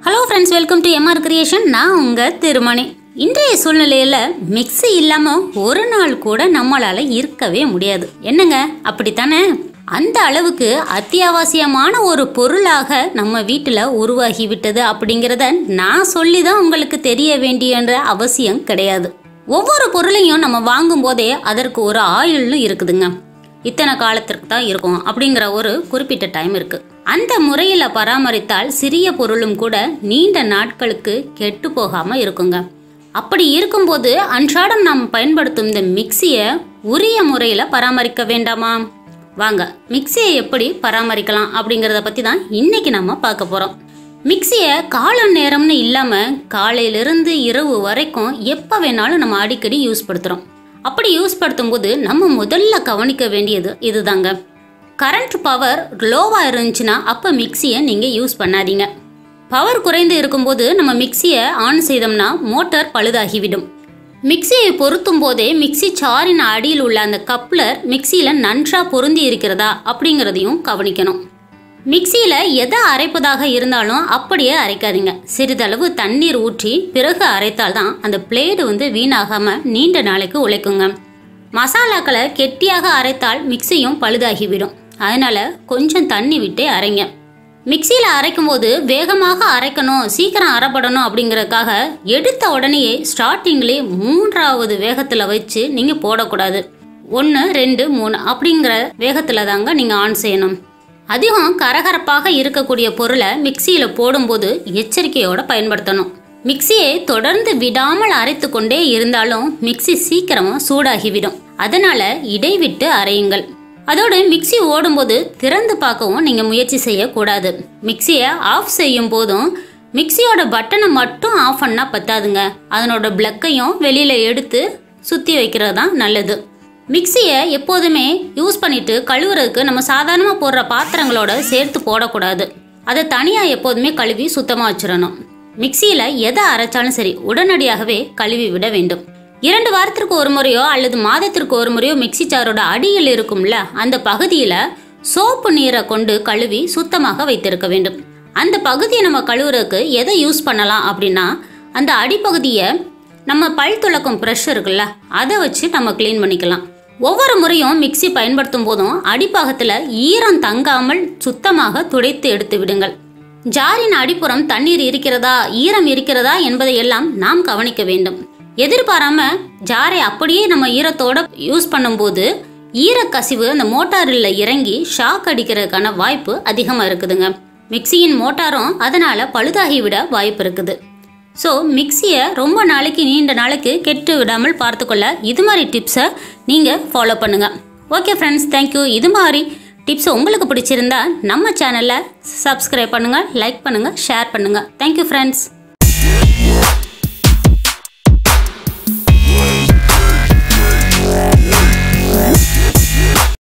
hello friends welcome to MR creation நான் உங்கள் திருமணி இன்றைய சூழ்நிலையில் மிக்ஸி இல்லாமல் ஒரு நாள் கூட நம்மளால் இருக்கவே முடியாது என்னங்க அப்படித்தானே அந்த அளவுக்கு அத்தியாவசியமான ஒரு பொருளாக நம்ம வீட்டில் உருவாகி விட்டது அப்படிங்கிறத நான் சொல்லி தான் உங்களுக்கு தெரிய வேண்டியன்ற அவசியம் கிடையாது ஒவ்வொரு பொருளையும் நம்ம வாங்கும் போதே அதற்கு ஒரு ஆயுள்னு இருக்குதுங்க இத்தனை காலத்திற்கு தான் இருக்கும் அப்படிங்கிற ஒரு குறிப்பிட்ட டைம் இருக்கு அந்த முறையில பராமரித்தால் சிறிய பொருளும் கூட நீண்ட நாட்களுக்கு கெட்டு போகாம இருக்குங்க அப்படி இருக்கும்போது அன்றாடம் நாம் பயன்படுத்தும் இந்த மிக்சியை உரிய முறையில பராமரிக்க வேண்டாமா வாங்க மிக்சியை எப்படி பராமரிக்கலாம் அப்படிங்கிறத பத்தி தான் இன்னைக்கு நம்ம பார்க்க போறோம் மிக்சியை கால நேரம்னு இல்லாம காலையிலிருந்து இரவு வரைக்கும் எப்ப வேணாலும் நம்ம அடிக்கடி யூஸ் படுத்துறோம் அப்படி யூஸ் படுத்தும்போது நம்ம முதல்ல கவனிக்க வேண்டியது இதுதாங்க கரண்ட் பவர் லோவாக இருந்துச்சுன்னா அப்போ மிக்சியை நீங்கள் யூஸ் பண்ணாதீங்க பவர் குறைந்து இருக்கும்போது நம்ம மிக்சியை ஆன் செய்தோம்னா மோட்டார் பழுதாகிவிடும் மிக்சியை பொருத்தும் போதே மிக்சி சாரின் அடியில் உள்ள அந்த கப்ளர் மிக்சியில் நன்றாக பொருந்தி இருக்கிறதா அப்படிங்கிறதையும் கவனிக்கணும் மிக்சியில் எதை அரைப்பதாக இருந்தாலும் அப்படியே அரைக்காதீங்க சிறிதளவு தண்ணீர் ஊற்றி பிறகு அரைத்தால் தான் அந்த பிளேடு வந்து வீணாகாமல் நீண்ட நாளைக்கு உழைக்குங்க மசாலாக்களை கெட்டியாக அரைத்தால் மிக்சியும் பழுதாகிவிடும் அதனால கொஞ்சம் தண்ணி விட்டே அரைங்க மிக்சியில் அரைக்கும் போது வேகமாக அரைக்கணும் சீக்கிரம் அரைப்படணும் அப்படிங்கறதுக்காக எடுத்த உடனேயே ஸ்டார்டிங்லேயே மூன்றாவது வேகத்தில் வச்சு நீங்கள் போடக்கூடாது ஒன்று ரெண்டு மூணு அப்படிங்கிற வேகத்தில் தாங்க நீங்கள் ஆன் செய்யணும் அதிகம் கரகரப்பாக இருக்கக்கூடிய பொருளை மிக்சியில் போடும்போது எச்சரிக்கையோட பயன்படுத்தணும் மிக்சியை தொடர்ந்து விடாமல் அரைத்து கொண்டே இருந்தாலும் மிக்சி சீக்கிரமா சூடாகிவிடும் அதனால இடைவிட்டு அரையுங்கள் அதோடு மிக்சி ஓடும்போது திறந்து பார்க்கவும் நீங்கள் முயற்சி செய்யக்கூடாது மிக்சியை ஆஃப் செய்யும் போதும் மிக்சியோட பட்டனை மட்டும் ஆஃப் பண்ணால் பத்தாதுங்க அதனோட பிளக்கையும் வெளியில் எடுத்து சுற்றி வைக்கிறது தான் நல்லது மிக்சியை எப்போதுமே யூஸ் பண்ணிட்டு கழுவுறதுக்கு நம்ம சாதாரணமாக போடுற பாத்திரங்களோட சேர்த்து போடக்கூடாது அதை தனியாக எப்போதுமே கழுவி சுத்தமாக வச்சிடணும் மிக்சியில் எதை அரைச்சாலும் சரி உடனடியாகவே கழுவி விட வேண்டும் இரண்டு வாரத்திற்கு ஒரு முறையோ அல்லது மாதத்திற்கு ஒரு முறையோ மிக்சி சாரோட அடியில் இருக்கும்ல அந்த பகுதியில் சோப்பு நீரை கொண்டு கழுவி சுத்தமாக வைத்திருக்க வேண்டும் அந்த பகுதியை நம்ம கழுவுறதுக்கு எதை யூஸ் பண்ணலாம் அப்படின்னா அந்த அடிப்பகுதியை நம்ம பல் துளக்கும் ப்ரஷ் இருக்குல்ல அதை வச்சு நம்ம க்ளீன் பண்ணிக்கலாம் ஒவ்வொரு முறையும் மிக்சி பயன்படுத்தும் போதும் அடிப்பாகத்தில் ஈரம் தங்காமல் சுத்தமாக துடைத்து எடுத்து விடுங்கள் ஜாரின் அடிப்புறம் தண்ணீர் இருக்கிறதா ஈரம் இருக்கிறதா என்பதை எல்லாம் நாம் கவனிக்க வேண்டும் எதிர்பாராம ஜாரை அப்படியே நம்ம ஈரத்தோட யூஸ் பண்ணும்போது ஈரக்கசிவு அந்த மோட்டாரில் இறங்கி ஷாக் அடிக்கிறதுக்கான வாய்ப்பு அதிகமாக இருக்குதுங்க மிக்சியின் மோட்டாரும் அதனால பழுதாகி விட வாய்ப்பு இருக்குது ஸோ மிக்சியை ரொம்ப நாளைக்கு நீண்ட நாளைக்கு கெட்டு விடாமல் பார்த்துக்கொள்ள இது மாதிரி டிப்ஸை நீங்கள் ஃபாலோ பண்ணுங்கள் ஓகே ஃப்ரெண்ட்ஸ் தேங்க்யூ இது மாதிரி டிப்ஸ் உங்களுக்கு பிடிச்சிருந்தா நம்ம சேனலை சப்ஸ்கிரைப் பண்ணுங்கள் லைக் பண்ணுங்கள் ஷேர் பண்ணுங்கள் தேங்க்யூ ஃப்ரெண்ட்ஸ்